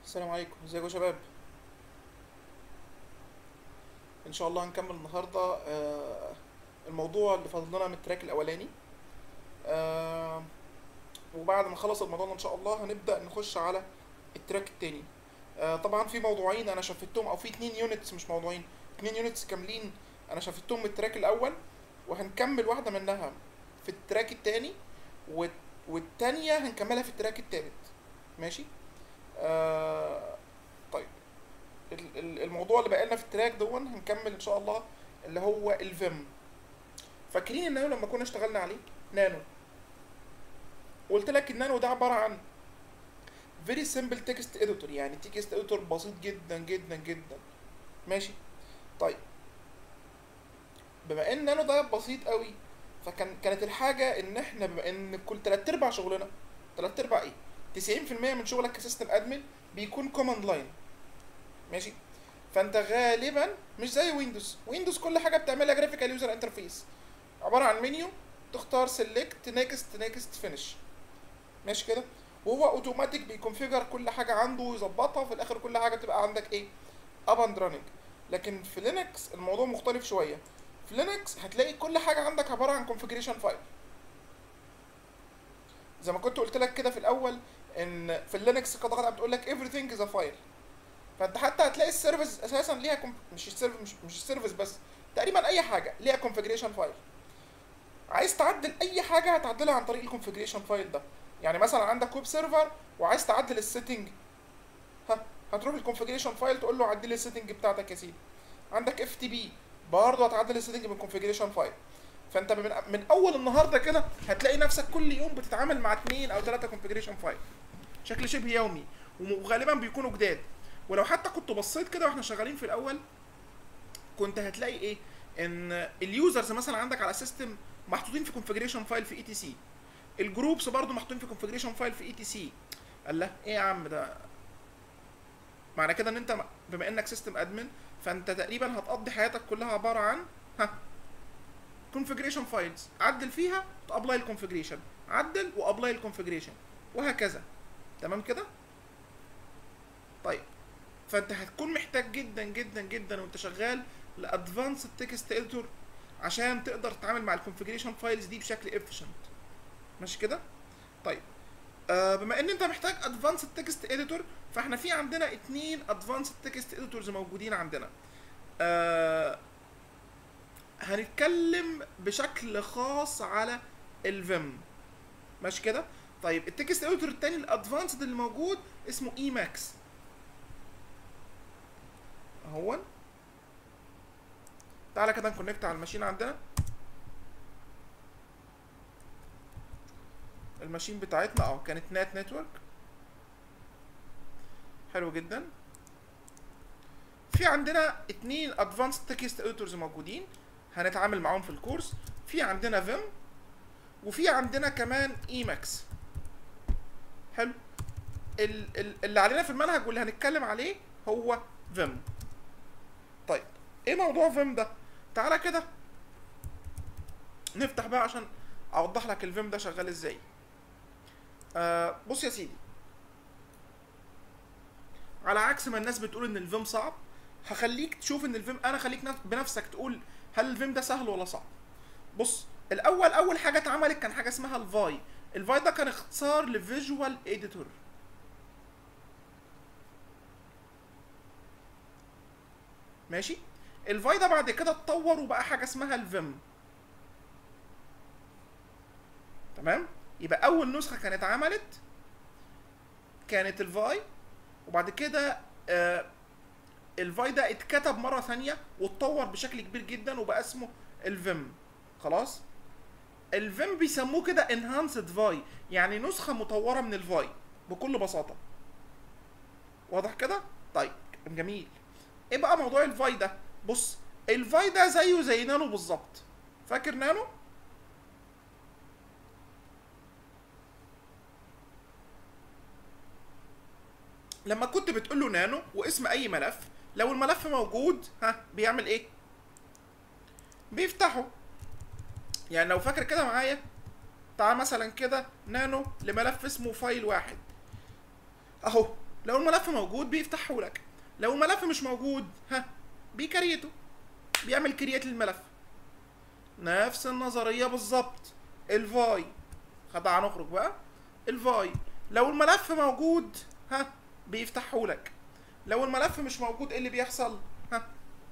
السلام عليكم ازيكم يا شباب ان شاء الله هنكمل النهارده آه، الموضوع اللي فاضل لنا من التراك الاولاني آه، وبعد ما نخلص الموضوع ده ان شاء الله هنبدا نخش على التراك التاني آه، طبعا في موضوعين انا شفتهم او في اتنين يونتس مش موضوعين اتنين يونتس كاملين انا شفتهم من التراك الاول وهنكمل واحده منها في التراك التاني والت- والتانية هنكملها في التراك التالت ماشي آه طيب ال- ال- الموضوع اللي بقالنا في التراك دون هنكمل ان شاء الله اللي هو الفيم فاكرين النانو لما كنا اشتغلنا عليه نانو قلت لك النانو ده عباره عن very simple text editor يعني text editor بسيط جدا جدا جدا ماشي طيب بما ان نانو ده بسيط قوي فكان كانت الحاجه ان احنا بما ان كل تلات ارباع شغلنا تلات ارباع ايه 90% من شغلك كسيستم ادمن بيكون كوماند لاين ماشي فانت غالبا مش زي ويندوز ويندوز كل حاجه بتعملها جرافيكال يوزر انترفيس عباره عن منيو تختار سيلكت نيكست نيكست فينش ماشي كده وهو اوتوماتيك بيكونفيجر كل حاجه عنده ويظبطها وفي الاخر كل حاجه تبقى عندك ايه اب اند راننج لكن في لينكس الموضوع مختلف شويه في لينكس هتلاقي كل حاجه عندك عباره عن كونفيجريشن فايل زي ما كنت قلت لك كده في الاول ان في اللينكس قطعه بتقول لك everything is a file فانت حتى هتلاقي السيرفيس اساسا ليها كم... مش السيرفيس مش, مش السيرفيس بس تقريبا اي حاجه ليها كونفيجريشن فايل عايز تعدل اي حاجه هتعدلها عن طريق الكونفيجريشن فايل ده يعني مثلا عندك ويب سيرفر وعايز تعدل السيتنج ها هتروح الكونفيجريشن فايل تقول له عدل لي السيتنج بتاعتك يا سيدي عندك اف تي بي برضه هتعدل السيتنج من الكونفيجريشن فايل فانت من, من اول النهارده كده هتلاقي نفسك كل يوم بتتعامل مع اثنين او ثلاثه كونفيجريشن فايل بشكل شبه يومي وغالبا بيكونوا جداد ولو حتى كنت بصيت كده واحنا شغالين في الاول كنت هتلاقي ايه ان اليوزرز مثلا عندك على سيستم محطوطين في كونفيجريشن فايل في اي تي سي الجروبس برضو محطوطين في كونفيجريشن فايل في اي تي سي قال له ايه يا عم ده معنى كده ان انت بما انك سيستم ادمن فانت تقريبا هتقضي حياتك كلها عباره عن ها كونفيجريشن فايلز عدل فيها تابلاي الكونفيجريشن عدل وابلاي الكونفيجريشن وهكذا تمام كده طيب فانت هتكون محتاج جدا جدا جدا وانت شغال لادفانس تكست اديتور عشان تقدر تتعامل مع الكونفيجريشن فايلز دي بشكل افيشنت ماشي كده طيب آه بما ان انت محتاج ادفانس تكست اديتور فاحنا في عندنا اتنين ادفانس تكست اديتورز موجودين عندنا آه هنتكلم بشكل خاص على الفيم ماشي كده طيب التكست اديتور التاني الادفانسد اللي موجود اسمه اي ماكس اهون تعالى كده نكونكت على الماشين عندنا الماشين بتاعتنا اه كانت نات نتورك حلو جدا في عندنا اتنين ادفانسد تكست اديتورز موجودين هنتعامل معاهم في الكورس في عندنا فيم وفي عندنا كمان ايماكس حلو ال- ال- اللي علينا في المنهج واللي هنتكلم عليه هو فيم طيب ايه موضوع فيم ده تعالى كده نفتح بقى عشان اوضح لك الفيم ده شغال ازاي آه بص يا سيدي على عكس ما الناس بتقول ان الفيم صعب هخليك تشوف ان الفيم انا خليك نف- بنفسك تقول هل الفيم ده سهل ولا صعب بص الاول اول حاجه اتعملت كان حاجه اسمها الفاي الفاي ده كان اختصار لفيجوال اديتور ماشي الفاي ده بعد كده اتطور وبقى حاجه اسمها الفيم تمام يبقى اول نسخه كانت اتعملت كانت الفاي وبعد كده آه الفاي ده اتكتب مره ثانيه واتطور بشكل كبير جدا وبقى اسمه الفيم خلاص الفيم بيسموه كده انهانسد فاي يعني نسخه مطوره من الفاي بكل بساطه واضح كده طيب جميل ايه بقى موضوع الفاي ده بص الفاي ده زيه زي نانو بالظبط فاكر نانو لما كنت بتقول له نانو واسم اي ملف لو الملف موجود ها بيعمل ايه بيفتحه يعني لو فاكر كده معايا تعال مثلا كده نانو لملف اسمه فايل واحد اهو لو الملف موجود بيفتحه لك لو الملف مش موجود ها بيكريته بيعمل كريات للملف نفس النظريه بالظبط الفاي خدع نخرج بقى الفاي لو الملف موجود ها بيفتحه لك لو الملف مش موجود ايه اللي بيحصل ها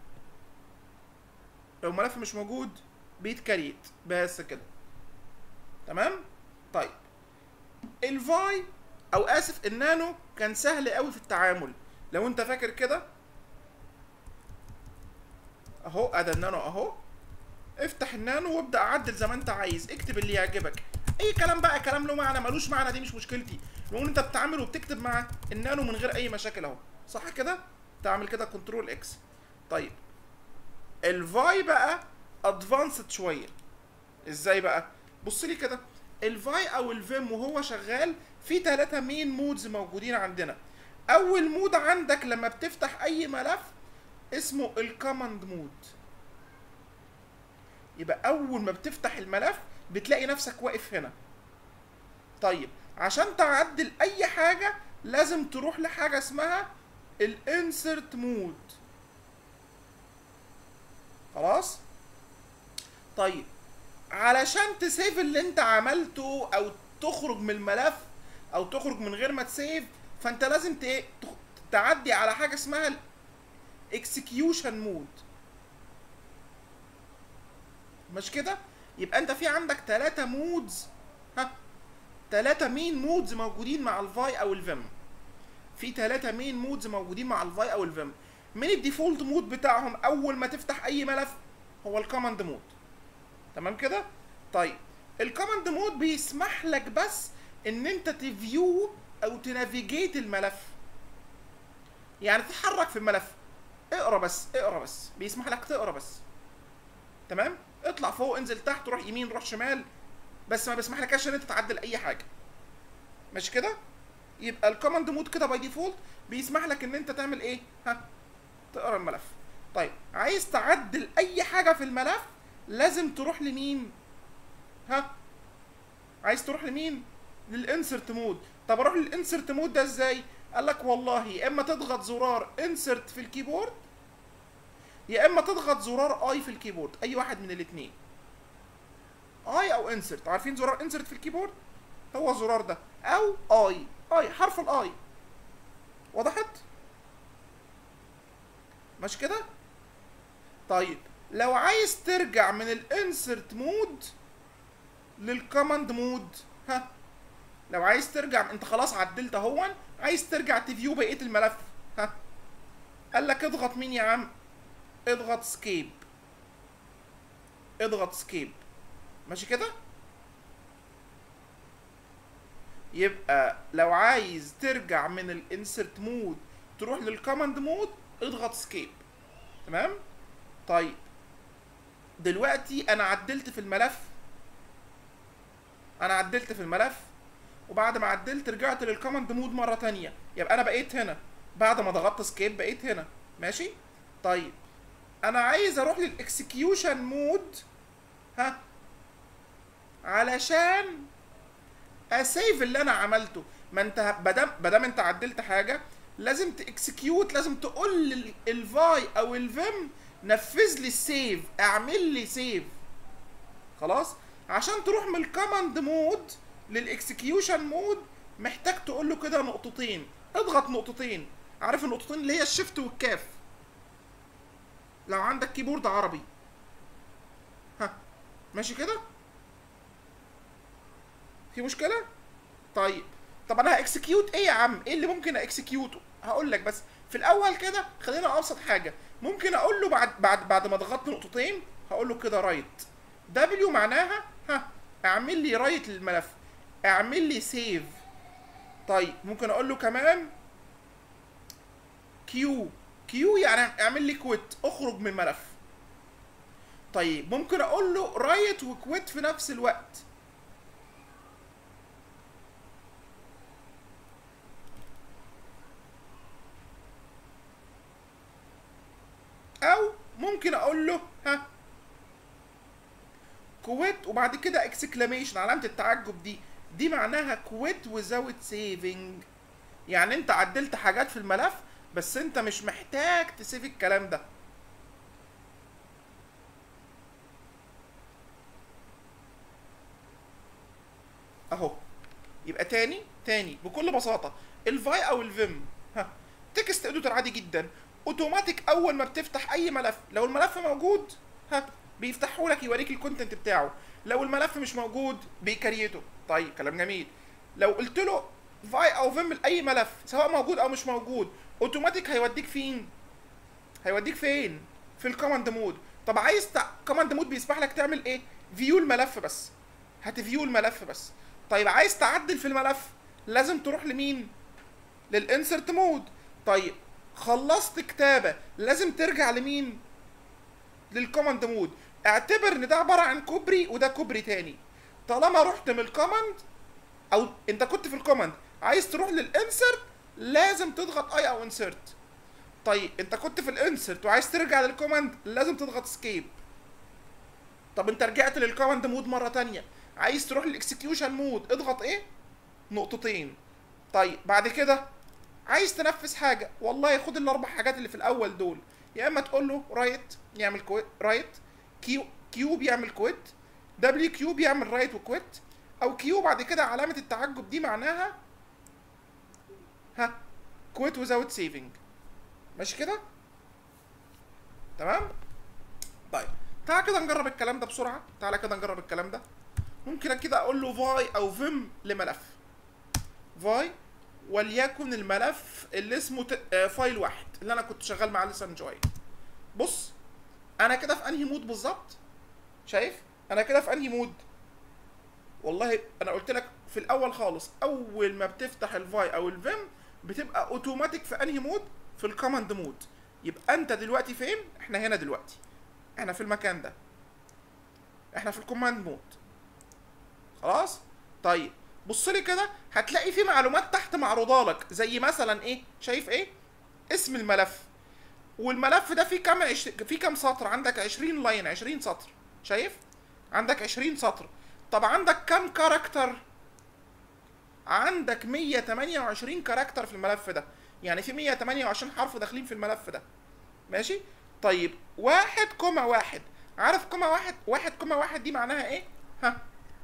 لو الملف مش موجود بيتكريت بس كده تمام طيب الفاي او اسف النانو كان سهل قوي في التعامل لو انت فاكر كده اهو ادي النانو اهو افتح النانو وابدا عدل زي ما انت عايز اكتب اللي يعجبك اي كلام بقى كلام له معنى ملوش معنى دي مش مشكلتي المهم انت بتتعامل وبتكتب مع النانو من غير اي مشاكل اهو صح كده تعمل كده كنترول اكس طيب الفاي بقى ادفانسد شويه ازاي بقى بص لي كده الفاي او الفيم وهو شغال في ثلاثة مين مودز موجودين عندنا اول مود عندك لما بتفتح اي ملف اسمه الكوماند مود يبقى اول ما بتفتح الملف بتلاقي نفسك واقف هنا طيب عشان تعدل اي حاجة لازم تروح لحاجة اسمها الانسرت مود خلاص طيب علشان تسيف اللي انت عملته او تخرج من الملف او تخرج من غير ما تسيف فانت لازم ت- تخ- تعدي على حاجه اسمها الاكسكيوشن مود مش كده يبقى انت في عندك ثلاثة مودز ها ثلاثة مين مودز موجودين مع الفاي او الفيم في ثلاثة مين مودز موجودين مع الفاي او الفيم من الديفولت مود بتاعهم اول ما تفتح اي ملف هو الكوماند مود تمام كده طيب الكوماند مود بيسمح لك بس ان انت تفيو او تنافيجيت الملف يعني تتحرك في الملف اقرا بس اقرا بس بيسمح لك تقرا بس تمام اطلع فوق انزل تحت روح يمين روح شمال بس ما بيسمح لكش ان انت تعدل اي حاجه مش كده يبقى الكوماند مود كده باي ديفولت بيسمح لك ان انت تعمل ايه ها تقرا الملف طيب عايز تعدل اي حاجه في الملف لازم تروح لمين ها عايز تروح لمين للانسرت مود طب اروح للانسرت مود ده ازاي قال لك والله يا اما تضغط زرار انسرت في الكيبورد يا اما تضغط زرار اي في الكيبورد اي واحد من الاثنين اي او انسرت عارفين زرار انسرت في الكيبورد هو الزرار ده او اي اي حرف الاي وضحت مش كده طيب لو عايز ترجع من الانسرت مود للكوماند مود ها لو عايز ترجع انت خلاص عدلت اهون عايز ترجع تفيو بقيه الملف ها قال لك اضغط مين يا عم اضغط سكيب اضغط سكيب ماشي كده يبقى لو عايز ترجع من الانسرت مود تروح للكوماند مود اضغط سكيب تمام طيب دلوقتي انا عدلت في الملف انا عدلت في الملف وبعد ما عدلت رجعت للكوماند مود مره تانية يبقى انا بقيت هنا بعد ما ضغطت سكيب بقيت هنا ماشي طيب انا عايز اروح للاكسكيوشن مود ها علشان اسيف اللي انا عملته ما انت بدام بدام انت عدلت حاجه لازم تاكسكيوت لازم تقول لل- الفاي او الفيم نفذ لي السيف اعمل لي سيف خلاص عشان تروح من الكوماند مود للاكسكيوشن مود محتاج تقول له كده نقطتين اضغط نقطتين عارف النقطتين اللي هي الشيفت والكاف لو عندك كيبورد عربي ها ماشي كده في مشكله طيب طب انا هاكسكيوت ايه يا عم ايه اللي ممكن اكسكيوته هقول لك بس في الاول كده خلينا ابسط حاجه ممكن اقول له بعد بعد بعد ما ضغطت نقطتين هقول له كده رايت دبليو معناها ها اعمل لي رايت للملف اعمل لي سيف طيب ممكن اقول له كمان كيو كيو يعني اعمل لي كويت اخرج من الملف طيب ممكن اقول له رايت وكويت في نفس الوقت او ممكن اقول له ها كويت وبعد كده اكسكلاميشن علامه التعجب دي دي معناها كويت without saving يعني انت عدلت حاجات في الملف بس انت مش محتاج تسيف الكلام ده اهو يبقى تاني تاني بكل بساطه الفاي او الفيم ها تكست اديتور عادي جدا اوتوماتيك اول ما بتفتح اي ملف لو الملف موجود ها بيفتحه لك يوريك الكونتنت بتاعه لو الملف مش موجود بيكريته طيب كلام جميل لو قلت له فاي او فيم لاي ملف سواء موجود او مش موجود اوتوماتيك هيوديك فين هيوديك فين في الكوماند مود طب عايز تع... كوماند مود بيسمح لك تعمل ايه فيو الملف بس هتفيو الملف بس طيب عايز تعدل في الملف لازم تروح لمين للانسرت مود طيب خلصت كتابه لازم ترجع لمين للكوماند مود اعتبر ان ده عباره عن كوبري وده كوبري تاني طالما رحت من الكوماند او انت كنت في الكوماند عايز تروح للانسرت لازم تضغط اي او انسرت طيب انت كنت في الانسرت وعايز ترجع للكوماند لازم تضغط سكيب طب انت رجعت للكوماند مود مره تانية عايز تروح للاكسكيوشن مود اضغط ايه نقطتين طيب بعد كده عايز تنفذ حاجه والله خد الاربع حاجات اللي في الاول دول يا اما تقول له رايت يعمل كويت رايت كيو كيو بيعمل كويت دبليو كيو بيعمل رايت وكويت او كيو بعد كده علامه التعجب دي معناها ها كويت without سيفنج ماشي كده تمام طيب تعال كده نجرب الكلام ده بسرعه تعالى كده نجرب الكلام ده ممكن كده اقول له فاي او فيم لملف فاي وليكن الملف اللي اسمه ت... آه، فايل واحد اللي انا كنت شغال معاه لسه من شويه بص انا كده في انهي مود بالظبط شايف انا كده في انهي مود والله انا قلت لك في الاول خالص اول ما بتفتح الفاي او الفيم بتبقى اوتوماتيك في انهي مود في الكوماند مود يبقى انت دلوقتي فين احنا هنا دلوقتي احنا في المكان ده احنا في الكوماند مود خلاص طيب بص لي كده هتلاقي في معلومات تحت معروضه لك زي مثلا ايه شايف ايه اسم الملف والملف ده فيه كام عش... فيه كام سطر عندك 20 لاين 20 سطر شايف عندك 20 سطر طب عندك كام كاركتر عندك 128 كاركتر في الملف ده يعني في 128 حرف داخلين في الملف ده ماشي طيب واحد كوما واحد عارف كوما واحد واحد كوما واحد دي معناها ايه ها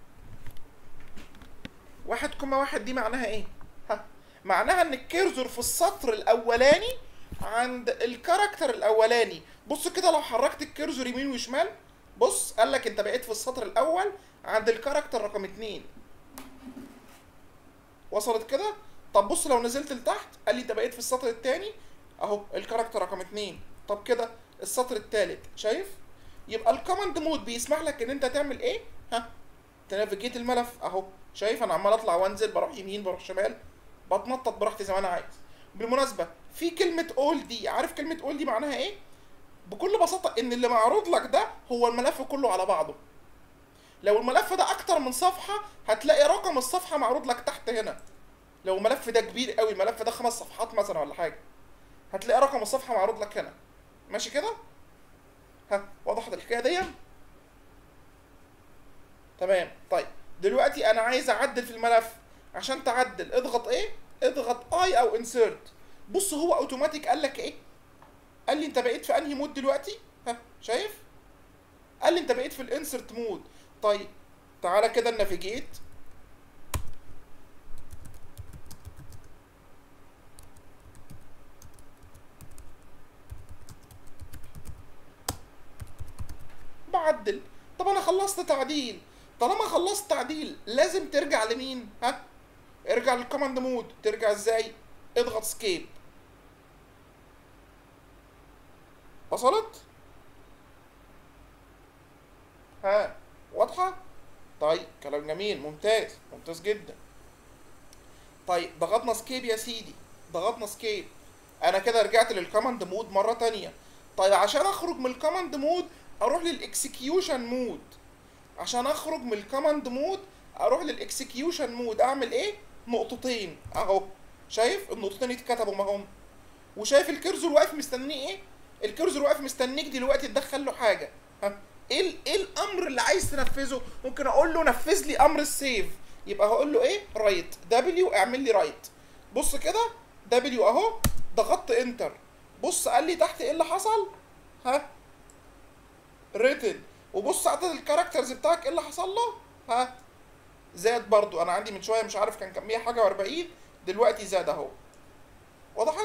واحد كوما واحد دي معناها ايه ها معناها ان الكيرزور في السطر الاولاني عند الكاركتر الاولاني بص كده لو حركت الكيرزور يمين وشمال بص قال لك انت بقيت في السطر الاول عند الكاركتر رقم اتنين وصلت كده طب بص لو نزلت لتحت قال لي انت بقيت في السطر الثاني اهو الكاركتر رقم اتنين طب كده السطر الثالث شايف يبقى الكوماند مود بيسمح لك ان انت تعمل ايه ها تنافيجيت الملف اهو شايف انا عمال اطلع وانزل بروح يمين بروح شمال بتنطط براحتي زي ما انا عايز بالمناسبه في كلمه اول دي عارف كلمه اول دي معناها ايه بكل بساطه ان اللي معروض لك ده هو الملف كله على بعضه لو الملف ده اكتر من صفحه هتلاقي رقم الصفحه معروض لك تحت هنا لو الملف ده كبير قوي الملف ده خمس صفحات مثلا ولا حاجه هتلاقي رقم الصفحه معروض لك هنا ماشي كده ها وضحت الحكايه دي تمام طيب دلوقتي انا عايز اعدل في الملف عشان تعدل اضغط ايه اضغط اي او انسيرت بص هو اوتوماتيك قال لك ايه قال لي انت بقيت في انهي مود دلوقتي ها شايف قال لي انت بقيت في الانسرت مود طيب تعالى كده نافيجيت بعدل طب انا خلصت تعديل طالما خلصت تعديل لازم ترجع لمين ها ارجع للكوماند مود ترجع ازاي اضغط سكيب وصلت ها واضحة طيب كلام جميل ممتاز ممتاز جدا طيب ضغطنا سكيب يا سيدي ضغطنا سكيب انا كده رجعت للكوماند مود مرة تانية طيب عشان اخرج من الكوماند مود اروح للاكسكيوشن مود عشان اخرج من الكوماند مود اروح للاكسكيوشن مود اعمل ايه نقطتين اهو شايف النقطتين اتكتبوا ما هم وشايف الكيرزور واقف مستنيه ايه الكيرزور واقف مستنيك دلوقتي تدخل له حاجه ها ايه ال- ايه الامر اللي عايز تنفذه ممكن اقول له نفذ لي امر السيف يبقى هقول له ايه رايت دبليو اعمل لي رايت بص كده دبليو اهو ضغطت انتر بص قال لي تحت ايه اللي حصل ها ريتن وبص عدد الكاركترز بتاعك ايه اللي حصل له ها زاد برضو انا عندي من شويه مش عارف كان كان 100 حاجه و40 دلوقتي زاد اهو وضحت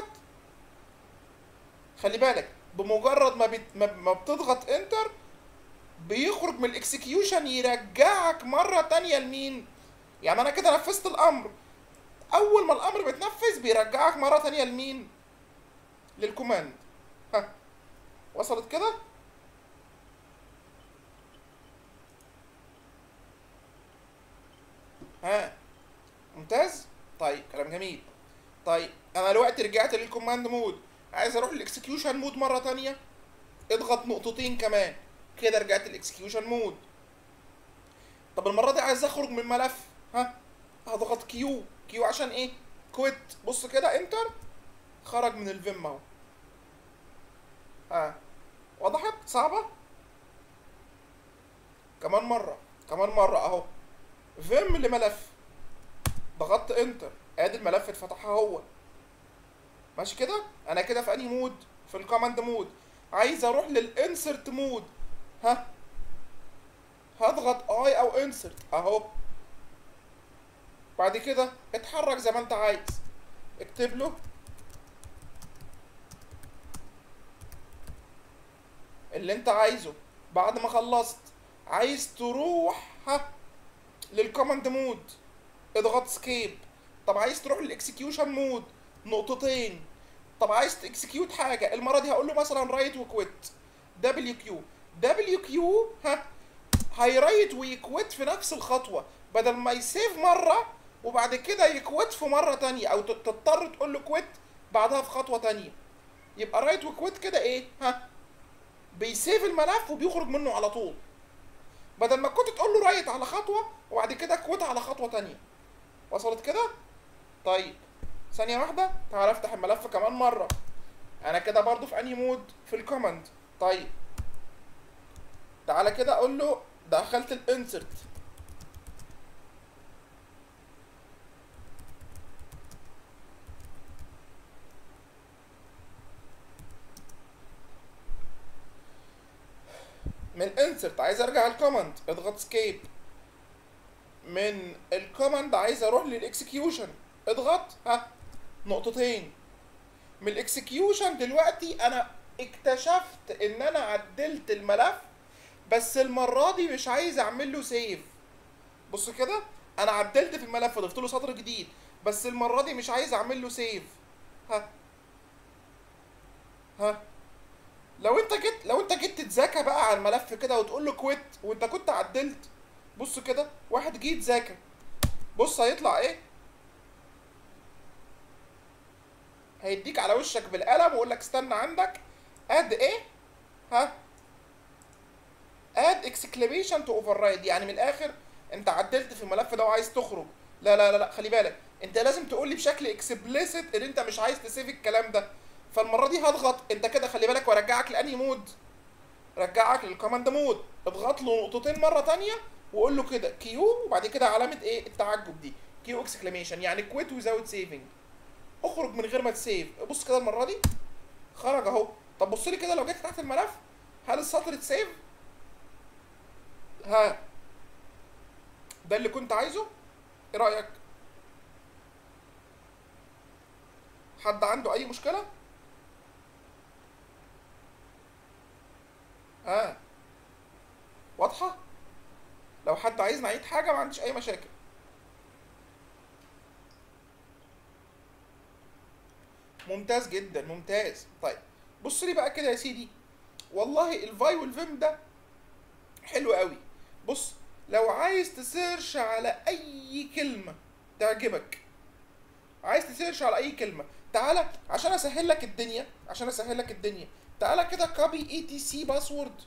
خلي بالك بمجرد ما, بت... ما ما بتضغط انتر بيخرج من الاكسكيوشن يرجعك مره تانية لمين يعني انا كده نفذت الامر اول ما الامر بيتنفذ بيرجعك مره تانية لمين للكوماند ها وصلت كده ها ممتاز طيب كلام جميل طيب انا دلوقتي رجعت للكوماند مود عايز اروح للاكسكيوشن مود مره تانية اضغط نقطتين كمان كده رجعت الاكسكيوشن مود طب المره دي عايز اخرج من الملف ها هضغط كيو كيو عشان ايه كويت بص كده انتر خرج من الفيم اهو ها وضحت صعبه كمان مره كمان مره اهو فيم لملف ضغطت انتر ادي الملف اتفتح هو ماشي كده انا كده في انهي مود في الكوماند مود عايز اروح للانسرت مود ها هضغط اي او انسرت اهو بعد كده اتحرك زي ما انت عايز اكتب له اللي انت عايزه بعد ما خلصت عايز تروح ها للكوماند مود اضغط سكيب طب عايز تروح للاكسكيوشن مود نقطتين طب عايز تكسكيوت حاجه المره دي هقول له مثلا رايت وكويت دبليو كيو دبليو كيو ها هيرايت ويكويت في نفس الخطوه بدل ما يسيف مره وبعد كده يكويت في مره تانية او تضطر تقول له كويت بعدها في خطوه تانية يبقى رايت وكويت كده ايه ها بيسيف الملف وبيخرج منه على طول بدل ما كنت تقول له رايت على خطوه وبعد كده كويت على خطوه تانية وصلت كده طيب ثانيه واحده تعال افتح الملف كمان مره انا كده برضو في انهي مود في الكوماند طيب تعالى كده اقول له دخلت الانسرت من انسرت عايز ارجع الكوماند اضغط سكيب من الكوماند عايز اروح للاكسكيوشن اضغط ها نقطتين من الاكسكيوشن دلوقتي انا اكتشفت ان انا عدلت الملف بس المره دي مش عايز اعمل له سيف بص كده انا عدلت في الملف ضفت له سطر جديد بس المره دي مش عايز اعمل له سيف ها ها لو انت جيت لو انت جيت تتذاكى بقى على الملف كده وتقول له كويت وانت كنت عدلت بص كده واحد جه يتذاكى بص هيطلع ايه هيديك على وشك بالقلم ويقول لك استنى عندك اد ايه ها اد اكسكليميشن تو اوفر رايد يعني من الاخر انت عدلت في الملف ده وعايز تخرج لا لا لا لا خلي بالك انت لازم تقول لي بشكل اكسبليسيت ان انت مش عايز تسيف الكلام ده فالمره دي هضغط انت كده خلي بالك وارجعك لانهي مود رجعك للكوماند مود اضغط له نقطتين مره تانية وقول له كده كيو وبعد كده علامه ايه التعجب دي كيو اكسكليميشن يعني كويت ويزاوت سيفنج اخرج من غير ما تسيف بص كده المره دي خرج اهو طب بص لي كده لو جيت تحت الملف هل السطر اتسيف ها ده اللي كنت عايزه ايه رايك حد عنده اي مشكله ها واضحه لو حد عايز نعيد حاجه ما عنديش اي مشاكل ممتاز جدا ممتاز طيب بص لي بقى كده يا سيدي والله الفاي والفيم ده حلو قوي بص لو عايز تسيرش على اي كلمه تعجبك عايز تسيرش على اي كلمه تعالى عشان اسهل لك الدنيا عشان اسهل لك الدنيا تعالى كده كوبي اي تي سي باسورد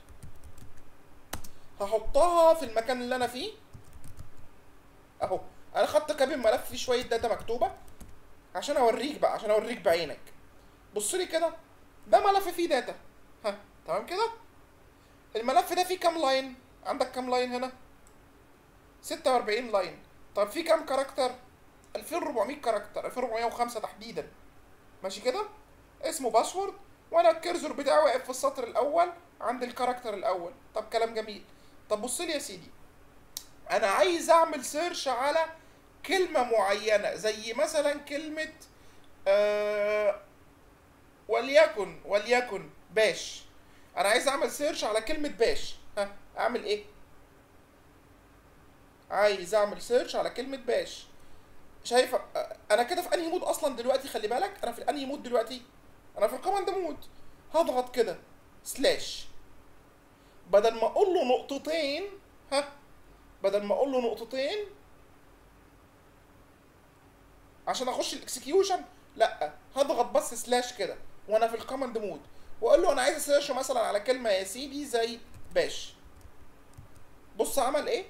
هحطها في المكان اللي انا فيه اهو انا خدت كابي ملف فيه شويه داتا مكتوبه عشان اوريك بقى عشان اوريك بعينك بص لي كده ده ملف فيه داتا ها تمام كده الملف ده فيه كام لاين عندك كام لاين هنا 46 لاين طب فيه كام كاركتر 2400 كاركتر 2405 تحديدا ماشي كده اسمه باسورد وانا الكيرزور بتاعي واقف في السطر الاول عند الكاركتر الاول طب كلام جميل طب بص لي يا سيدي انا عايز اعمل سيرش على كلمة معينة زي مثلا كلمة آه وليكن وليكن باش انا عايز اعمل سيرش على كلمة باش ها اعمل ايه عايز اعمل سيرش على كلمة باش شايف آه، انا كده في انهي مود اصلا دلوقتي خلي بالك انا في انهي مود دلوقتي انا في الكوماند مود هضغط كده سلاش بدل ما اقول له نقطتين ها بدل ما اقول له نقطتين عشان اخش الاكسكيوشن لا هضغط بس سلاش كده وانا في الكوماند مود واقول له انا عايز اسيرش مثلا على كلمه يا سيدي زي باش بص عمل ايه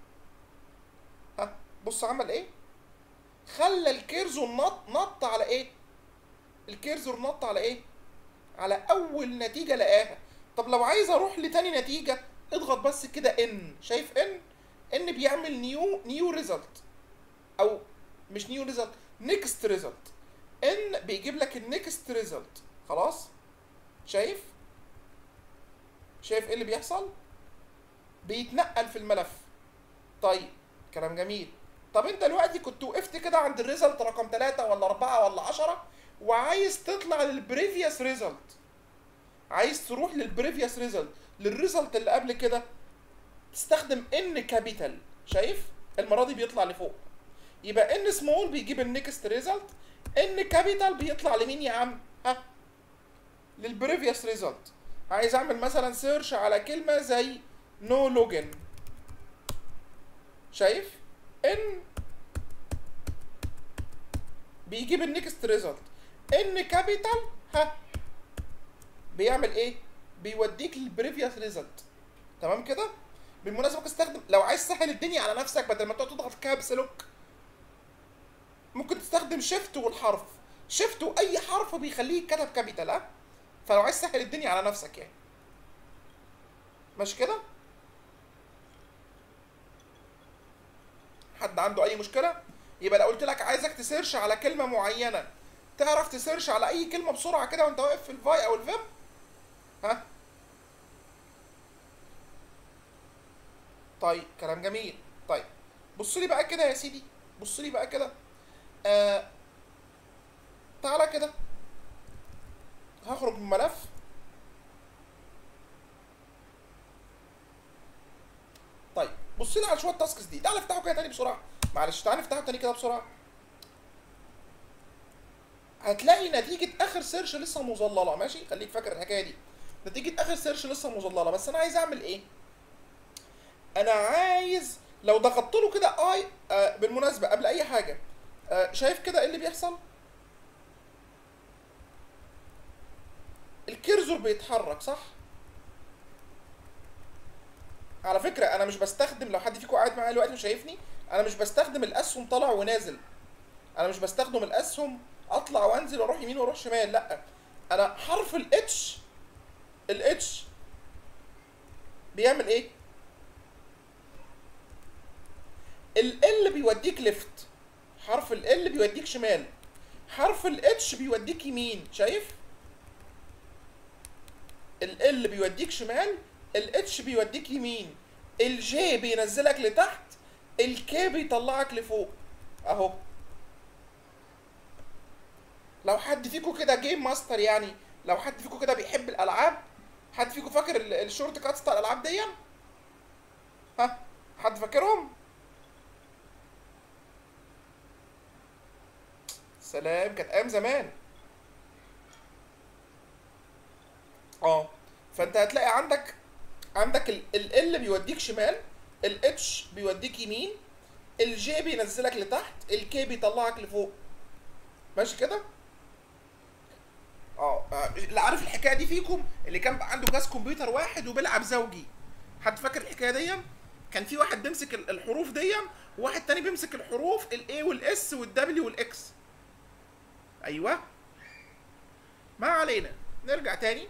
ها بص عمل ايه خلى الكيرزور نط نط على ايه الكيرزور نط على ايه على اول نتيجه لقاها طب لو عايز اروح لتاني نتيجه اضغط بس كده ان شايف ان ان بيعمل نيو نيو ريزلت او مش نيو ريزلت نيكست ريزلت ان بيجيب لك النيكست ريزلت خلاص شايف شايف ايه اللي بيحصل بيتنقل في الملف طيب كلام جميل طب انت دلوقتي كنت وقفت كده عند الريزلت رقم 3 ولا 4 ولا 10 وعايز تطلع للبريفيوس ريزلت عايز تروح للبريفيوس ريزلت للريزلت اللي قبل كده تستخدم ان كابيتال شايف المره دي بيطلع لفوق يبقى ان سمول بيجيب النكست ريزلت ان كابيتال بيطلع لمين يا عم ها للبريفيوس ريزلت عايز اعمل مثلا سيرش على كلمه زي نو no لوجن شايف ان بيجيب النكست ريزلت ان كابيتال ها بيعمل ايه بيوديك للبريفيوس ريزلت تمام كده بالمناسبه ممكن تستخدم لو عايز تسهل الدنيا على نفسك بدل ما تقعد تضغط كابس لوك ممكن تستخدم شيفت والحرف شيفت واي حرف بيخليه يتكتب كابيتال ها فلو عايز تسهل الدنيا على نفسك يعني ماشي كده حد عنده اي مشكله يبقى لو قلت لك عايزك تسيرش على كلمه معينه تعرف تسيرش على اي كلمه بسرعه كده وانت واقف في الفاي او الفيم ها طيب كلام جميل طيب بص لي بقى كده يا سيدي بص لي بقى كده آه تعالى كده هخرج من الملف طيب بص لي على شويه تاسكس دي تعالى افتحه كده تاني بسرعه معلش تعالى نفتحه تاني كده بسرعه هتلاقي نتيجة آخر سيرش لسه مظللة ماشي خليك فاكر الحكاية دي نتيجة آخر سيرش لسه مظللة بس أنا عايز أعمل إيه؟ أنا عايز لو ضغطت له كده اي آه بالمناسبة قبل أي حاجة آه شايف كده إيه اللي بيحصل؟ الكيرزور بيتحرك صح؟ على فكرة أنا مش بستخدم لو حد فيكم قاعد معايا دلوقتي وشايفني أنا مش بستخدم الأسهم طالع ونازل أنا مش بستخدم الأسهم اطلع وانزل واروح يمين واروح شمال لا انا حرف الاتش الاتش بيعمل ايه ال بيوديك ليفت حرف ال بيوديك شمال حرف الاتش بيوديك يمين شايف ال بيوديك شمال الاتش بيوديك يمين الجي بينزلك لتحت الكي بيطلعك لفوق اهو لو حد فيكم كده جيم ماستر يعني لو حد فيكم كده بيحب الالعاب حد فيكم فاكر الشورت كاتس بتاع الالعاب دي ها حد فاكرهم سلام كانت ايام زمان اه فانت هتلاقي عندك عندك ال ال بيوديك شمال الاتش بيوديك يمين الجي بينزلك لتحت الكي بيطلعك لفوق ماشي كده اه اللي عارف الحكايه دي فيكم اللي كان عنده جهاز كمبيوتر واحد وبيلعب زوجي حد فاكر الحكايه دي كان في واحد بيمسك الحروف دي وواحد تاني بيمسك الحروف الاي والاس والدبليو والاكس ايوه ما علينا نرجع تاني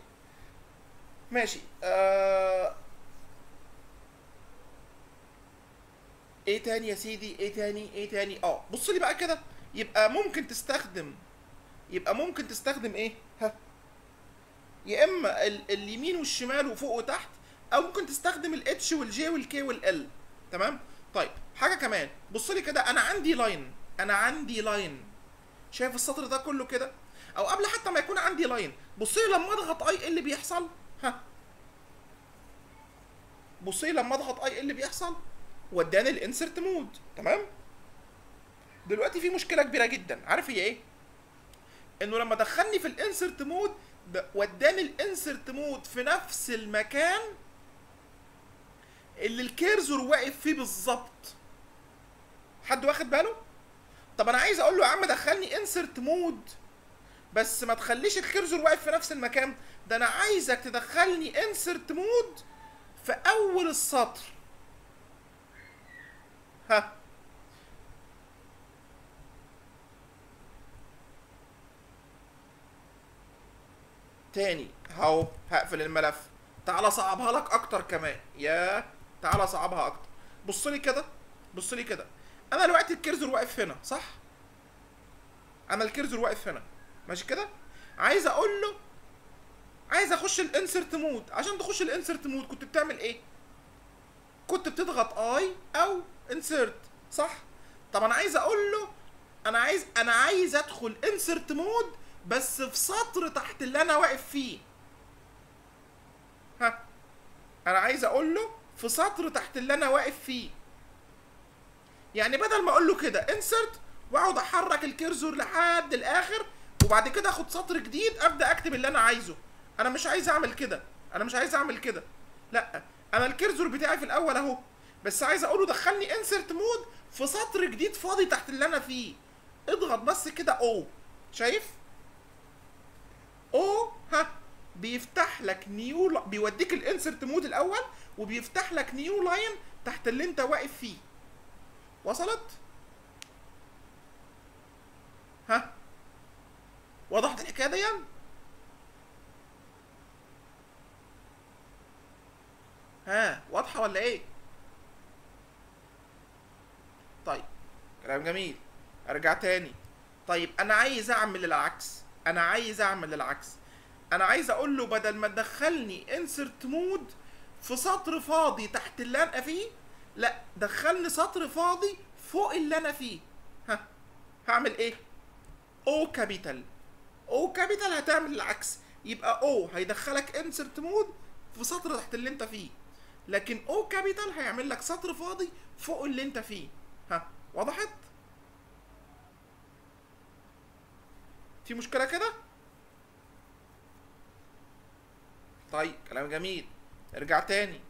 ماشي آه... ايه تاني يا سيدي ايه تاني ايه تاني اه بص لي بقى كده يبقى ممكن تستخدم يبقى ممكن تستخدم ايه ها يا اما ال- اليمين والشمال وفوق وتحت او ممكن تستخدم الاتش والجي والكي والال تمام طيب حاجه كمان بص لي كده انا عندي لاين انا عندي لاين شايف السطر ده كله كده او قبل حتى ما يكون عندي لاين بص لي لما اضغط اي ايه اللي بيحصل ها بص لي لما اضغط اي ايه اللي بيحصل وداني الانسرت مود تمام دلوقتي في مشكله كبيره جدا عارف هي ايه انه لما دخلني في الانسرت مود ب- وداني الانسرت مود في نفس المكان اللي الكيرزور واقف فيه بالظبط حد واخد باله طب انا عايز اقول له يا عم دخلني انسرت مود بس ما تخليش الكيرزور واقف في نفس المكان ده انا عايزك تدخلني انسرت مود في اول السطر ها تاني اهو هقفل الملف تعالى اصعبها لك اكتر كمان يا تعالى اصعبها اكتر بص لي كده بص لي كده انا دلوقتي الكيرزور واقف هنا صح انا الكيرزور واقف هنا ماشي كده عايز اقول له عايز اخش الانسرت مود عشان تخش الانسرت مود كنت بتعمل ايه كنت بتضغط اي او انسرت صح طب انا عايز اقول له انا عايز انا عايز ادخل انسرت مود بس في سطر تحت اللي انا واقف فيه ها انا عايز اقول له في سطر تحت اللي انا واقف فيه يعني بدل ما اقول له كده انسرت واقعد احرك الكيرزور لحد الاخر وبعد كده اخد سطر جديد ابدا اكتب اللي انا عايزه انا مش عايز اعمل كده انا مش عايز اعمل كده لا انا الكيرزور بتاعي في الاول اهو بس عايز اقوله دخلني انسرت مود في سطر جديد فاضي تحت اللي انا فيه اضغط بس كده او شايف او ها بيفتح لك نيو ل... بيوديك الانسرت مود الاول وبيفتح لك نيو لاين تحت اللي انت واقف فيه وصلت ها وضحت الحكايه دي ها واضحه ولا ايه طيب كلام جميل ارجع تاني طيب انا عايز اعمل العكس انا عايز اعمل العكس انا عايز اقول له بدل ما تدخلني انسرت مود في سطر فاضي تحت اللي انا فيه لا دخلني سطر فاضي فوق اللي انا فيه ها هعمل ايه او كابيتال او كابيتال هتعمل العكس يبقى او هيدخلك انسرت مود في سطر تحت اللي انت فيه لكن او كابيتال هيعمل لك سطر فاضي فوق اللي انت فيه ها وضحت في مشكله كده طيب كلام جميل ارجع تاني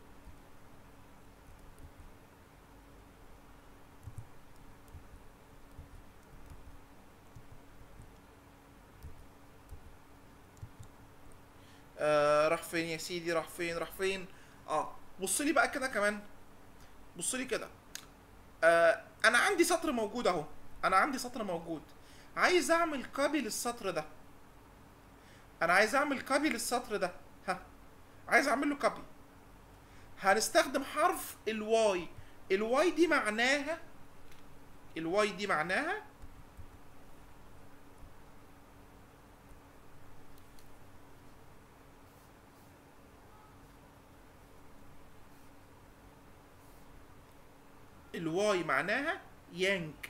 آه راح فين يا سيدي راح فين راح فين اه بص لي بقى كده كمان بص لي كده آه انا عندي سطر موجود اهو انا عندي سطر موجود عايز اعمل كوبي للسطر ده انا عايز اعمل كوبي للسطر ده ها عايز اعمل له كوبي هنستخدم حرف الواي الواي دي معناها الواي دي معناها الواي معناها يانك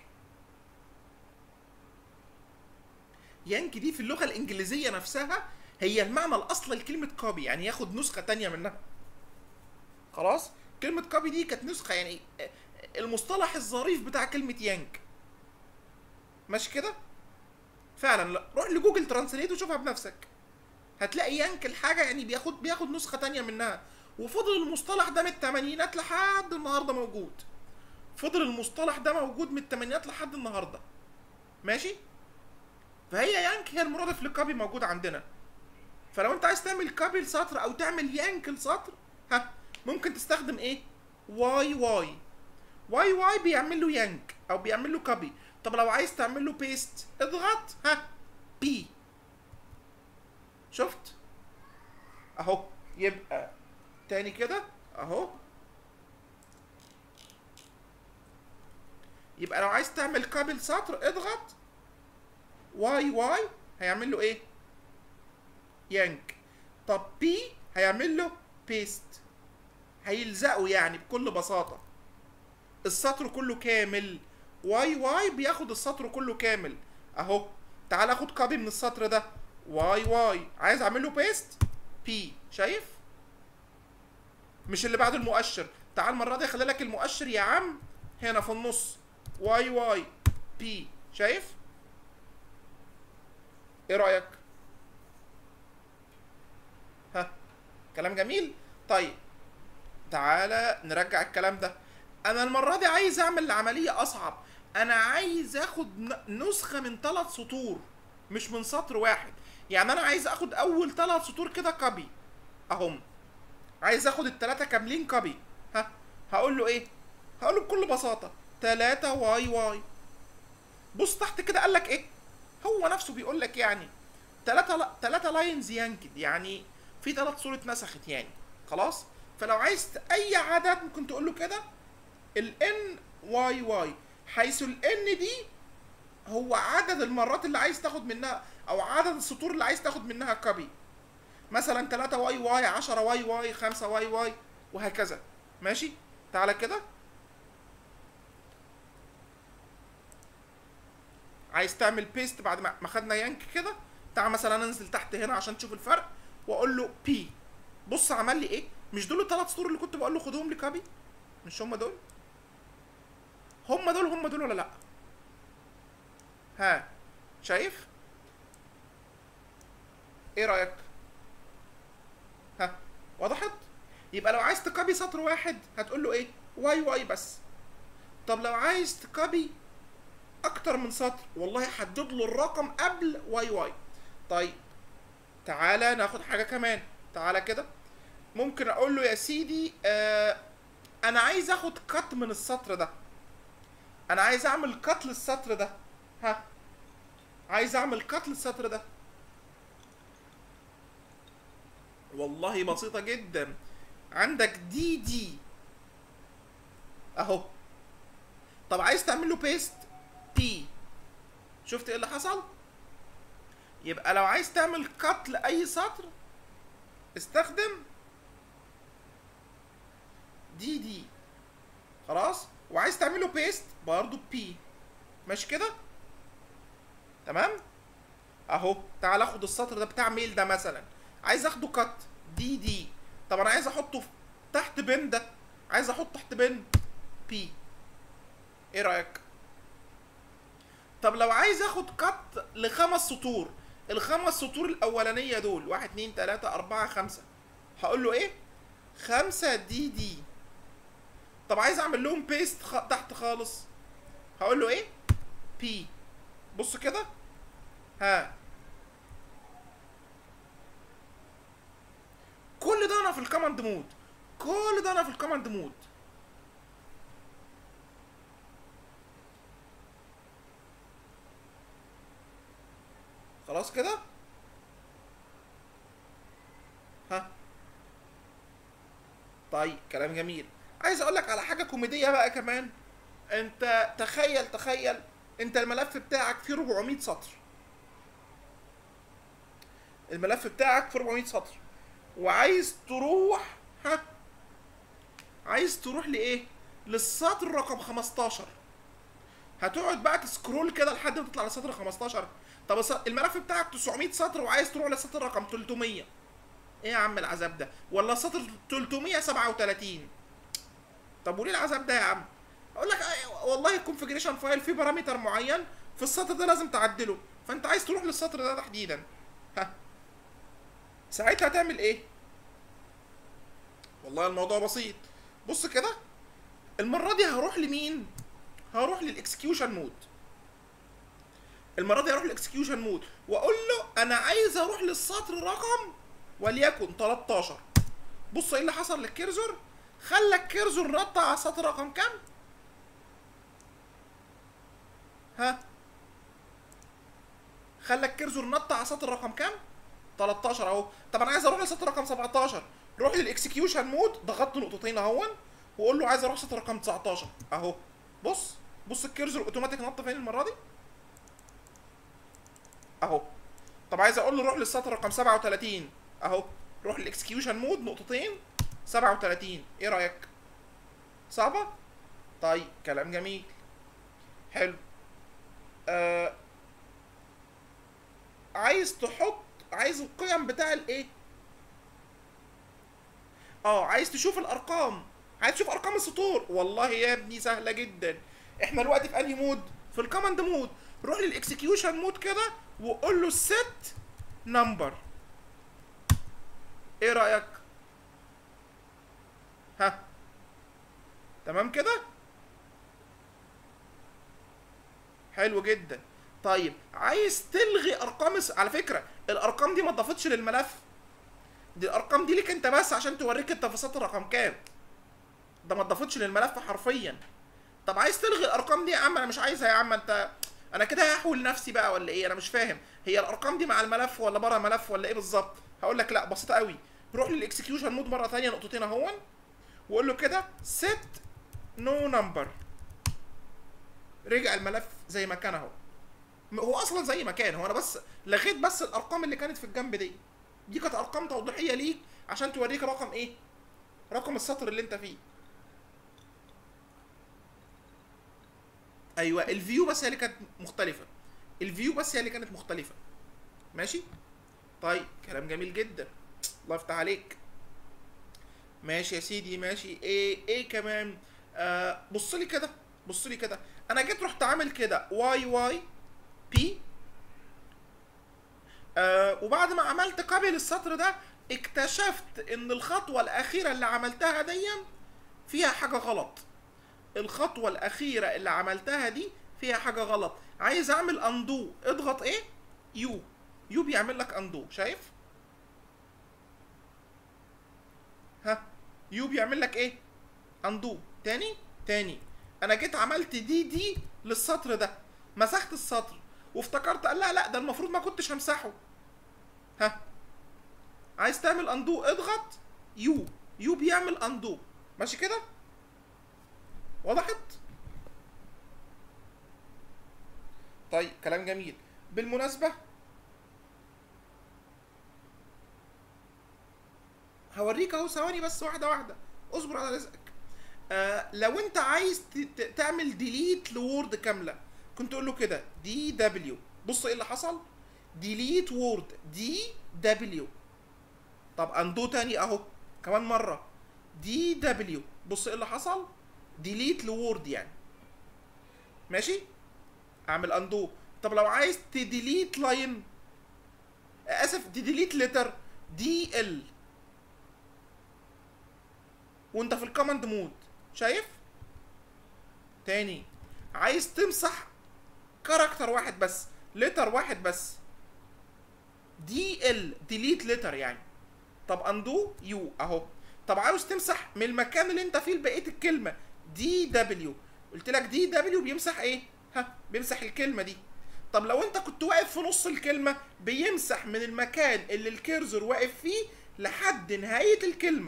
يانك دي في اللغة الإنجليزية نفسها هي المعنى الأصلي لكلمة كوبي يعني ياخد نسخة تانية منها خلاص كلمة كوبي دي كانت نسخة يعني المصطلح الظريف بتاع كلمة يانك ماشي كده فعلا لا روح لجوجل ترانسليت وشوفها بنفسك هتلاقي يانك الحاجة يعني بياخد بياخد نسخة تانية منها وفضل المصطلح ده من التمانينات لحد النهارده موجود فضل المصطلح ده موجود من الثمانينات لحد النهارده ماشي فهي يانك هي المرادف للكوبي موجود عندنا فلو انت عايز تعمل كوبي لسطر او تعمل يانك لسطر ها ممكن تستخدم ايه واي واي واي واي بيعمل له يانك او بيعمل له كوبي طب لو عايز تعمل له بيست اضغط ها بي شفت اهو يبقى تاني كده اهو يبقى لو عايز تعمل قابل سطر اضغط واي واي هيعمل له ايه يانك طب بي هيعمل له بيست هيلزقه يعني بكل بساطة السطر كله كامل واي واي بياخد السطر كله كامل اهو تعال اخد كوبي من السطر ده واي واي عايز اعمل له بيست بي شايف مش اللي بعد المؤشر تعال المره دي اخلي لك المؤشر يا عم هنا في النص واي واي بي شايف ايه رايك ها كلام جميل طيب تعالى نرجع الكلام ده انا المره دي عايز اعمل عمليه اصعب انا عايز اخد ن- نسخه من ثلاث سطور مش من سطر واحد يعني انا عايز اخد اول ثلاث سطور كده كوبي اهم عايز اخد الثلاثه كاملين كوبي ها هقول له ايه هقول له بكل بساطه 3 واي واي بص تحت كده قال لك ايه هو نفسه بيقول لك يعني 3 3 لاينز ينكد يعني في ثلاث صور اتنسخت يعني خلاص فلو عايز ت- اي عدد ممكن تقول له كده الان واي واي حيث الان دي هو عدد المرات اللي عايز تاخد منها او عدد السطور اللي عايز تاخد منها كوبي مثلا 3 واي واي 10 واي واي 5 واي واي وهكذا ماشي تعالى كده عايز تعمل بيست بعد ما ما خدنا يانك كده تعال مثلا انزل تحت هنا عشان تشوف الفرق واقول له بي بص عمل لي ايه مش دول الثلاث سطور اللي كنت بقول له خدهم لي كوبي مش هم دول هم دول هم دول ولا لا ها شايف ايه رايك ها وضحت يبقى لو عايز تكابي سطر واحد هتقول له ايه واي واي بس طب لو عايز تكابي اكتر من سطر والله حدد له الرقم قبل واي واي طيب تعالى ناخد حاجه كمان تعالى كده ممكن اقول له يا سيدي آه انا عايز اخد كت من السطر ده انا عايز اعمل كت للسطر ده ها عايز اعمل كت للسطر ده والله بسيطة جدا عندك دي دي اهو طب عايز تعمل له بيست بي شفت ايه اللي حصل يبقى لو عايز تعمل كت لاي سطر استخدم دي دي خلاص وعايز تعمله بيست برضو بي ماشي كده تمام اهو تعال اخد السطر ده بتاع ميل ده مثلا عايز اخده كت دي دي طب انا عايز احطه في تحت بن ده عايز احط تحت بن بي ايه رايك طب لو عايز اخد كت لخمس سطور الخمس سطور الاولانيه دول واحد اتنين تلاته اربعه خمسه هقول له ايه خمسه دي دي طب عايز اعمل لهم بيست خ... تحت خالص هقول له ايه بي بص كده ها كل ده انا في الكوماند مود كل ده انا في الكوماند مود خلاص كده ها طيب كلام جميل عايز اقول لك على حاجه كوميديه بقى كمان انت تخيل تخيل انت الملف بتاعك فيه 400 سطر الملف بتاعك فيه 400 سطر وعايز تروح ها عايز تروح لايه للسطر رقم 15 هتقعد بقى تسكرول كده لحد ما تطلع لسطر 15 طب الس- الملف بتاعك 900 سطر وعايز تروح للسطر رقم 300 ايه يا عم العذاب ده ولا سطر 337 طب وليه العذاب ده يا عم اقول لك آه، والله الكونفجريشن فايل فيه بارامتر معين في السطر ده لازم تعدله فانت عايز تروح للسطر ده تحديدا ها ساعتها هتعمل ايه والله الموضوع بسيط بص كده المره دي هروح لمين هروح للاكسكيوشن مود المره دي هروح للاكسكيوشن مود واقول له انا عايز اروح للسطر رقم وليكن 13 بص ايه اللي حصل للكيرزور خلى الكيرزور نط على السطر رقم كام ها خلى الكيرزور نط على سطر رقم كام 13 اهو طب انا عايز اروح لسطر رقم 17 روح للاكسكيوشن مود ضغطت نقطتين اهون واقول له عايز اروح سطر رقم 19 اهو بص بص الكيرزر اوتوماتيك نط فين المره دي اهو طب عايز اقول له روح للسطر رقم 37 اهو روح للاكسكيوشن مود نقطتين 37 ايه رايك صعبه طيب كلام جميل حلو آه عايز تحط عايز القيم بتاع الايه اه عايز تشوف الارقام عايز تشوف ارقام السطور والله يا ابني سهله جدا احنا دلوقتي في انهي مود في الكوماند مود روح للاكسكيوشن مود كده وقول له set نمبر ايه رايك ها تمام كده حلو جدا طيب عايز تلغي ارقام الس- على فكره الارقام دي ما اضافتش للملف دي الارقام دي ليك انت بس عشان توريك انت في سطر رقم كام ده ما اضافتش للملف حرفيا طب عايز تلغي الارقام دي يا عم انا مش عايزها يا عم انت انا كده هحول نفسي بقى ولا ايه انا مش فاهم هي الارقام دي مع الملف ولا بره الملف ولا ايه بالظبط هقول لك لا بسيطه قوي روح للاكسكيوشن مود مره ثانيه نقطتين اهون وقول له كده set no number رجع الملف زي ما كان اهو م- هو اصلا زي ما كان هو انا بس لغيت بس الارقام اللي كانت في الجنب دي دي كانت ارقام توضيحيه ليك عشان توريك رقم ايه رقم السطر اللي انت فيه ايوه الفيو بس هي اللي كانت مختلفه الفيو بس هي اللي كانت مختلفه ماشي طيب كلام جميل جدا الله يفتح عليك ماشي يا سيدي ماشي ايه ايه كمان آه بص لي كده بص لي كده انا جيت رحت عامل كده واي واي بي آه وبعد ما عملت كوبي للسطر ده اكتشفت ان الخطوه الاخيره اللي عملتها دي فيها حاجه غلط الخطوه الاخيره اللي عملتها دي فيها حاجه غلط عايز اعمل اندو اضغط ايه يو يو بيعمل لك اندو شايف ها يو بيعمل لك ايه اندو تاني تاني انا جيت عملت دي دي للسطر ده مسحت السطر وافتكرت قال لا لا ده المفروض ما كنتش همسحه ها عايز تعمل اندو اضغط يو يو بيعمل اندو ماشي كده وضحت طيب كلام جميل بالمناسبة هوريك اهو ثواني بس واحدة واحدة اصبر على رزقك آه لو انت عايز ت- ت- تعمل ديليت لوورد كاملة كنت تقول له كده دي دبليو بص ايه اللي حصل ديليت وورد دي دبليو طب اندو تاني اهو كمان مرة دي دبليو بص ايه اللي حصل ديليت لوورد يعني ماشي اعمل اندو طب لو عايز تديليت لاين اسف تديليت لتر دي ال وانت في الكوماند مود شايف تاني عايز تمسح كاركتر واحد بس لتر واحد بس دي ال ديليت لتر يعني طب اندو يو اهو طب عاوز تمسح من المكان اللي انت فيه بقيه الكلمه دي دبليو قلت لك دي دبليو بيمسح ايه ها بيمسح الكلمه دي طب لو انت كنت واقف في نص الكلمه بيمسح من المكان اللي الكيرزر واقف فيه لحد نهايه الكلمه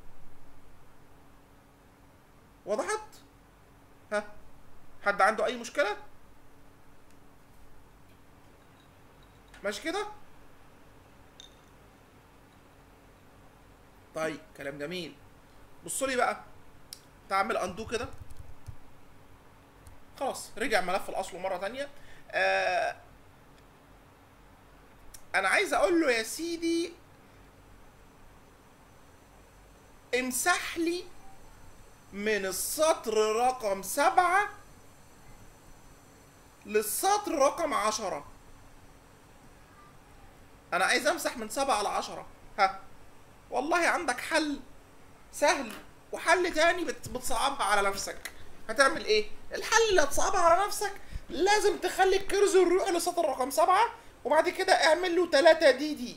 وضحت ها حد عنده اي مشكله ماشي كده طيب كلام جميل بصوا لي بقى تعمل اندو كده خلاص رجع ملف الاصل مره تانية آه انا عايز اقول له يا سيدي امسح لي من السطر رقم سبعة للسطر رقم عشرة انا عايز امسح من سبعة لعشرة ها والله عندك حل سهل وحل تاني بت- بتصعبها على نفسك هتعمل ايه الحل اللي هتصعبها على نفسك لازم تخلي الكيرزر يروح لسطر رقم سبعة وبعد كده اعمل له 3 دي دي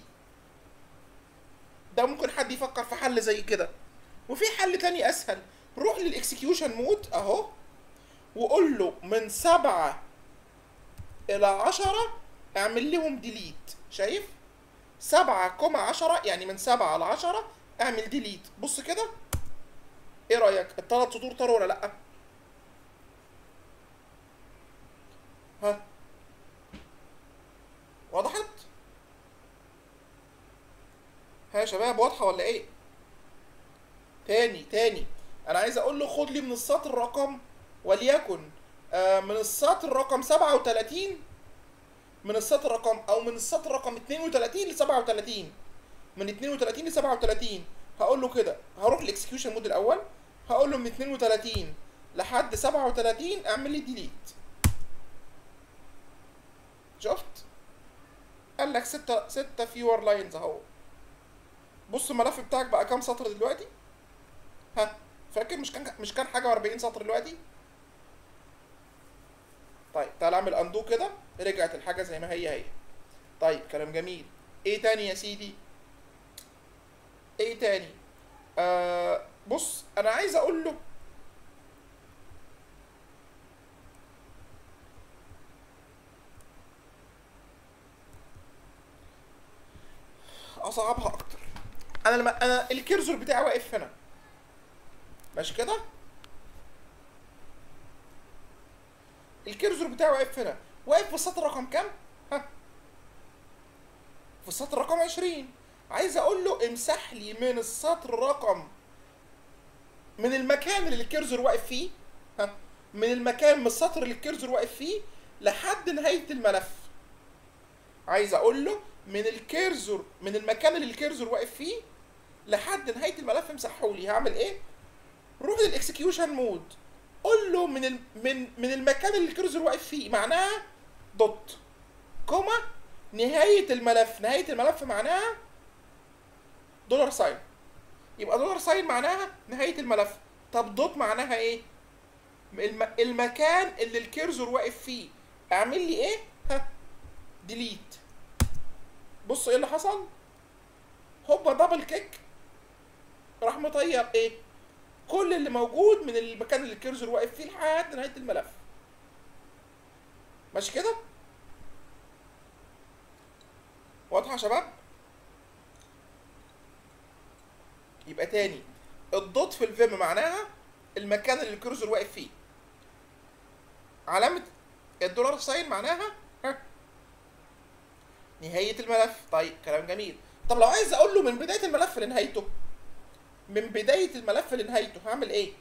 ده ممكن حد يفكر في حل زي كده وفي حل تاني اسهل روح للاكسكيوشن مود اهو وقول له من سبعة الى عشرة اعمل لهم ديليت شايف سبعة كوما عشرة يعني من سبعة لعشرة اعمل ديليت بص كده ايه رأيك التلات سطور طاروا ولا لأ ها وضحت ها يا شباب واضحه ولا ايه تاني تاني انا عايز اقول له خد لي من السطر رقم وليكن آه من السطر رقم 37 من السطر رقم او من السطر رقم 32 ل 37 من 32 ل 37 هقول له كده هروح الاكسكيوشن مود الاول هقول له من 32 لحد 37 اعمل لي ديليت شفت قال لك 6 6 فيور لاينز اهو بص الملف بتاعك بقى كام سطر دلوقتي ها فاكر مش كان مش كان حاجه و40 سطر دلوقتي طيب تعال اعمل اندو كده رجعت الحاجه زي ما هي هي طيب كلام جميل ايه تاني يا سيدي ايه تاني آه بص انا عايز اقول له اصعبها اكتر انا لما انا الكيرزور بتاعي واقف هنا ماشي كده الكيرزور بتاعي واقف هنا واقف في السطر رقم كام ها في السطر رقم 20 عايز اقول له امسح لي من السطر رقم من المكان اللي الكيرزور واقف فيه ها من المكان من السطر اللي الكيرزور واقف فيه لحد نهايه الملف عايز اقول له من الكيرزور من المكان اللي الكيرزور واقف فيه لحد نهايه الملف امسحه لي هعمل ايه روح للاكسكيوشن مود قول له من ال... من من المكان اللي الكيرزور واقف فيه معناها دوت كوما نهايه الملف نهايه الملف معناها دولار ساين يبقى دولار ساين معناها نهايه الملف طب دوت معناها ايه الم... المكان اللي الكيرزور واقف فيه اعمل لي ايه ها ديليت بص ايه اللي حصل هوبا دبل كيك راح مطير ايه كل اللي موجود من المكان اللي الكيرزور واقف فيه لحد نهايه الملف ماشي كده واضحه يا شباب يبقى تاني الدوت في الفيم معناها المكان اللي الكيرزور واقف فيه علامه الدولار ساين معناها ها نهايه الملف طيب كلام جميل طب لو عايز اقول له من بدايه الملف لنهايته من بدايه الملف لنهايته هعمل ايه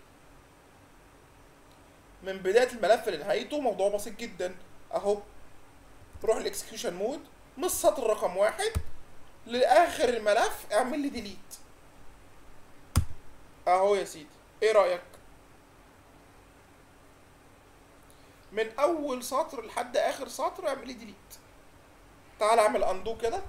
من بدايه الملف لنهايته موضوع بسيط جدا اهو روح الاكسكيوشن مود من السطر رقم واحد لاخر الملف اعمل لي ديليت اهو يا سيدي ايه رايك من اول سطر لحد اخر سطر اعمل لي ديليت تعال اعمل اندو كده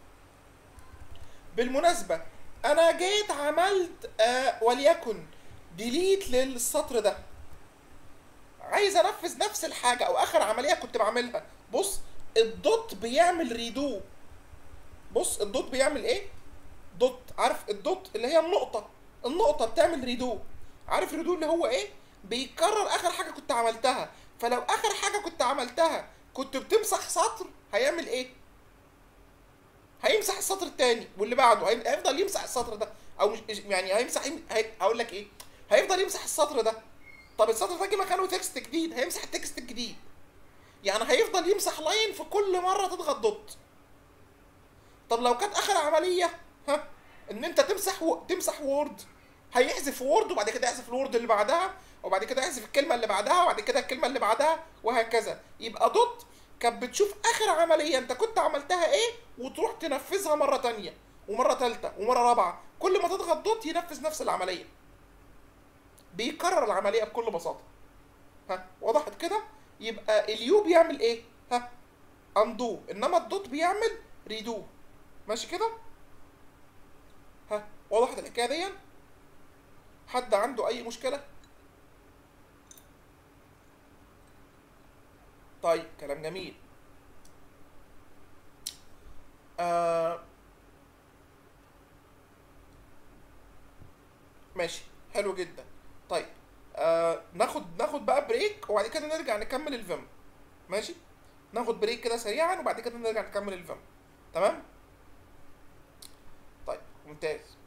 بالمناسبه انا جيت عملت آه وليكن ديليت للسطر ده عايز انفذ نفس الحاجه او اخر عمليه كنت بعملها بص الدوت بيعمل ريدو بص الدوت بيعمل ايه دوت عارف الدوت اللي هي النقطه النقطه بتعمل ريدو عارف ريدو اللي هو ايه بيكرر اخر حاجه كنت عملتها فلو اخر حاجه كنت عملتها كنت بتمسح سطر هيعمل ايه هيمسح السطر التاني واللي بعده هيفضل يمسح السطر ده او مش يعني هيمسح هي... هقول لك ايه هيفضل يمسح السطر ده طب السطر ده جه مكانه تكست جديد هيمسح التكست الجديد يعني هيفضل يمسح لاين في كل مره تضغط دوت طب لو كانت اخر عمليه ها ان انت تمسح و... تمسح وورد هيحذف وورد وبعد كده يحذف الوورد اللي بعدها وبعد كده يحذف الكلمه اللي بعدها وبعد كده الكلمه اللي بعدها وهكذا يبقى دوت كانت بتشوف اخر عمليه انت كنت عملتها ايه وتروح تنفذها مره تانية ومره تالتة ومره رابعه كل ما تضغط دوت ينفذ نفس العمليه بيكرر العمليه بكل بساطه ها وضحت كده يبقى اليو بيعمل ايه ها اندو انما الدوت بيعمل ريدو ماشي كده ها وضحت الحكايه دي حد عنده اي مشكله طيب كلام جميل آه ماشي حلو جدا طيب آه ناخد ناخد بقى بريك وبعد كده نرجع نكمل الفيم ماشي ناخد بريك كده سريعا وبعد كده نرجع نكمل الفيم تمام طيب ممتاز